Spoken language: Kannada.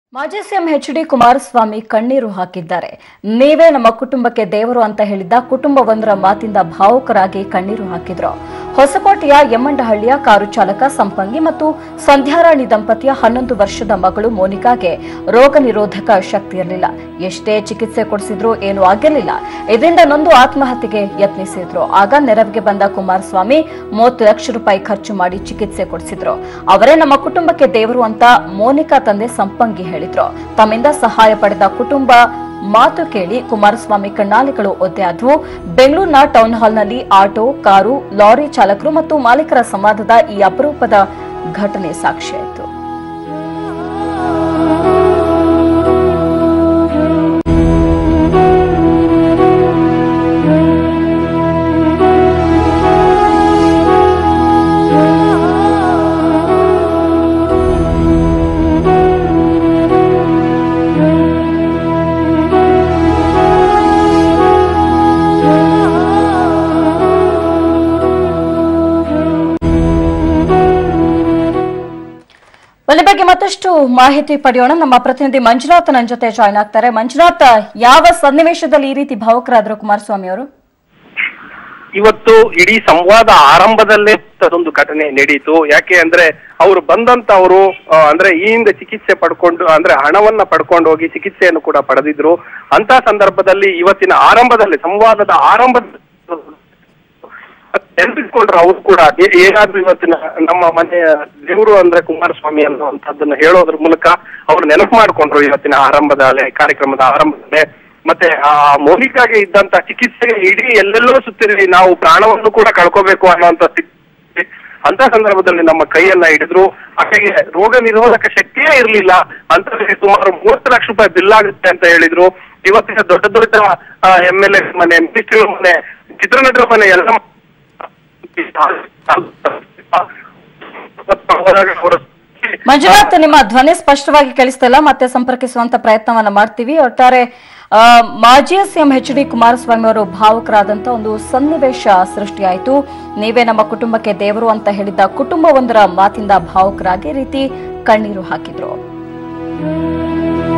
ಮಾಜಿ ಸಿಎಂ ಎಚ್ ಡಿ ಕುಮಾರಸ್ವಾಮಿ ಕಣ್ಣೀರು ಹಾಕಿದ್ದಾರೆ ನೀವೇ ನಮ್ಮ ಕುಟುಂಬಕ್ಕೆ ದೇವರು ಅಂತ ಹೇಳಿದ್ದ ಕುಟುಂಬವೊಂದರ ಮಾತಿಂದ ಭಾವುಕರಾಗಿ ಕಣ್ಣೀರು ಹಾಕಿದ್ರು ಹೊಸಕೋಟೆಯ ಯಮ್ಮಂಡಹಳ್ಳಿಯ ಕಾರು ಚಾಲಕ ಸಂಪಂಗಿ ಮತ್ತು ಸಂಧ್ಯಾರಾಣಿ ದಂಪತಿಯ ಹನ್ನೊಂದು ವರ್ಷದ ಮಗಳು ಮೋನಿಕಾಗೆ ರೋಗ ನಿರೋಧಕ ಶಕ್ತಿ ಇರಲಿಲ್ಲ ಎಷ್ಟೇ ಚಿಕಿತ್ಸೆ ಕೊಡಿಸಿದ್ರೂ ಏನೂ ಆಗಿರಲಿಲ್ಲ ಇದರಿಂದ ನೊಂದು ಆತ್ಮಹತ್ಯೆಗೆ ಯತ್ನಿಸಿದ್ರು ಆಗ ನೆರವಿಗೆ ಬಂದ ಕುಮಾರಸ್ವಾಮಿ ಮೂವತ್ತು ಲಕ್ಷ ರೂಪಾಯಿ ಖರ್ಚು ಮಾಡಿ ಚಿಕಿತ್ಸೆ ಕೊಡಿಸಿದ್ರು ಅವರೇ ನಮ್ಮ ಕುಟುಂಬಕ್ಕೆ ದೇವರು ಅಂತ ಮೋನಿಕಾ ತಂದೆ ಸಂಪಂಗಿ ಹೇಳಿದ್ರು ತಮ್ಮಿಂದ ಸಹಾಯ ಪಡೆದ ಕುಟುಂಬ ಮಾತು ಕೇಳಿ ಕುಮಾರಸ್ವಾಮಿ ಕಣ್ಣಾಲಿಗಳು ಒದ್ದೆ ಆದ್ವು ಬೆಂಗಳೂರಿನ ಟೌನ್ ಹಾಲ್ನಲ್ಲಿ ಆಟೋ ಕಾರು ಲಾರಿ ಚಾಲಕರು ಮತ್ತು ಮಾಲೀಕರ ಸಂವಾದದ ಈ ಅಪರೂಪದ ಘಟನೆ ಸಾಕ್ಷಿಯಾಯಿತು ಈ ಬಗ್ಗೆ ಮತ್ತಷ್ಟು ಮಾಹಿತಿ ಪಡೆಯೋಣ ನಮ್ಮ ಪ್ರತಿನಿಧಿ ಮಂಜುನಾಥ್ ನನ್ನ ಜೊತೆ ಜಾಯ್ನ್ ಆಗ್ತಾರೆ ಮಂಜುನಾಥ್ ಯಾವ ಸನ್ನಿವೇಶದಲ್ಲಿ ಈ ರೀತಿ ಭಾವುಕರಾದ್ರು ಕುಮಾರಸ್ವಾಮಿ ಅವರು ಇವತ್ತು ಇಡೀ ಸಂವಾದ ಆರಂಭದಲ್ಲೇ ಅದೊಂದು ಘಟನೆ ನಡೀತು ಯಾಕೆ ಅಂದ್ರೆ ಅವರು ಬಂದಂತವರು ಆ, ಅಂದ್ರೆ ಈ ಹಿಂದೆ ಚಿಕಿತ್ಸೆ ಪಡ್ಕೊಂಡು ಅಂದ್ರೆ ಹಣವನ್ನ ಪಡ್ಕೊಂಡು ಹೋಗಿ ಚಿಕಿತ್ಸೆಯನ್ನು ಕೂಡ ಪಡೆದಿದ್ರು ಅಂತ ಸಂದರ್ಭದಲ್ಲಿ ಇವತ್ತಿನ ಆರಂಭದಲ್ಲಿ ಸಂವಾದದ ಆರಂಭದ ನೆನಪಿಸ್ಕೊಂಡ್ರು ಅವ್ರು ಕೂಡ ಏ- ಏನಾದ್ರೂ ಇವತ್ತಿನ ನಮ್ಮ ಮನೆಯ ದೇವರು ಅಂದ್ರೆ ಕುಮಾರಸ್ವಾಮಿ ಅನ್ನುವಂಥದ್ದನ್ನ ಹೇಳೋದ್ರ ಮೂಲಕ ಅವ್ರು ನೆನಪು ಮಾಡ್ಕೊಂಡ್ರು ಇವತ್ತಿನ ಆರಂಭದಲ್ಲೇ ಕಾರ್ಯಕ್ರಮದ ಆರಂಭದಲ್ಲೇ ಮತ್ತೆ ಆ ಮೌಲಿಕಾಗೆ ಇದ್ದಂತ ಚಿಕಿತ್ಸೆಗೆ ಇಡೀ ಎಲ್ಲೆಲ್ಲೋ ಸುತ್ತಿರಲಿ ನಾವು ಪ್ರಾಣವನ್ನು ಕೂಡ ಕಳ್ಕೋಬೇಕು ಅನ್ನುವಂತ ಸ್ಥಿತಿ ಅಂತ ಸಂದರ್ಭದಲ್ಲಿ ನಮ್ಮ ಕೈಯನ್ನ ಹಿಡಿದ್ರು ಹಾಗೆ ರೋಗ ನಿರೋಧಕ ಶಕ್ತಿಯೇ ಇರಲಿಲ್ಲ ಅಂತ ಸುಮಾರು ಮೂವತ್ತು ಲಕ್ಷ ರೂಪಾಯಿ ಬಿಲ್ ಆಗುತ್ತೆ ಅಂತ ಹೇಳಿದ್ರು ಇವತ್ತಿನ ದೊಡ್ಡ ದೊಡ್ಡ ಎಂ ಎಲ್ ಎ ಮನೆ ಮಿನಿಸ್ಟ್ರಿಗಳ ಮನೆ ಚಿತ್ರನಟರ ಮನೆ ಎಲ್ಲ ಅವರ ಮಂಜುನಾಥ್ ನಿಮ್ಮ ಧ್ವನಿ ಸ್ಪಷ್ಟವಾಗಿ ಕೇಳಿಸ್ತಾ ಇಲ್ಲ ಮತ್ತೆ ಸಂಪರ್ಕಿಸುವಂತ ಪ್ರಯತ್ನವನ್ನ ಮಾಡ್ತೀವಿ ಒಟ್ಟಾರೆ ಆ, ಮಾಜಿ ಸಿಎಂ ಎಚ್ ಡಿ ಕುಮಾರಸ್ವಾಮಿ ಅವರು ಭಾವುಕರಾದಂತ ಒಂದು ಸನ್ನಿವೇಶ ಸೃಷ್ಟಿಯಾಯಿತು ನೀವೇ ನಮ್ಮ ಕುಟುಂಬಕ್ಕೆ ದೇವರು ಅಂತ ಹೇಳಿದ್ದ ಕುಟುಂಬವೊಂದರ ಮಾತಿಂದ ಭಾವುಕರಾಗಿ ಈ ರೀತಿ ಕಣ್ಣೀರು ಹಾಕಿದ್ರು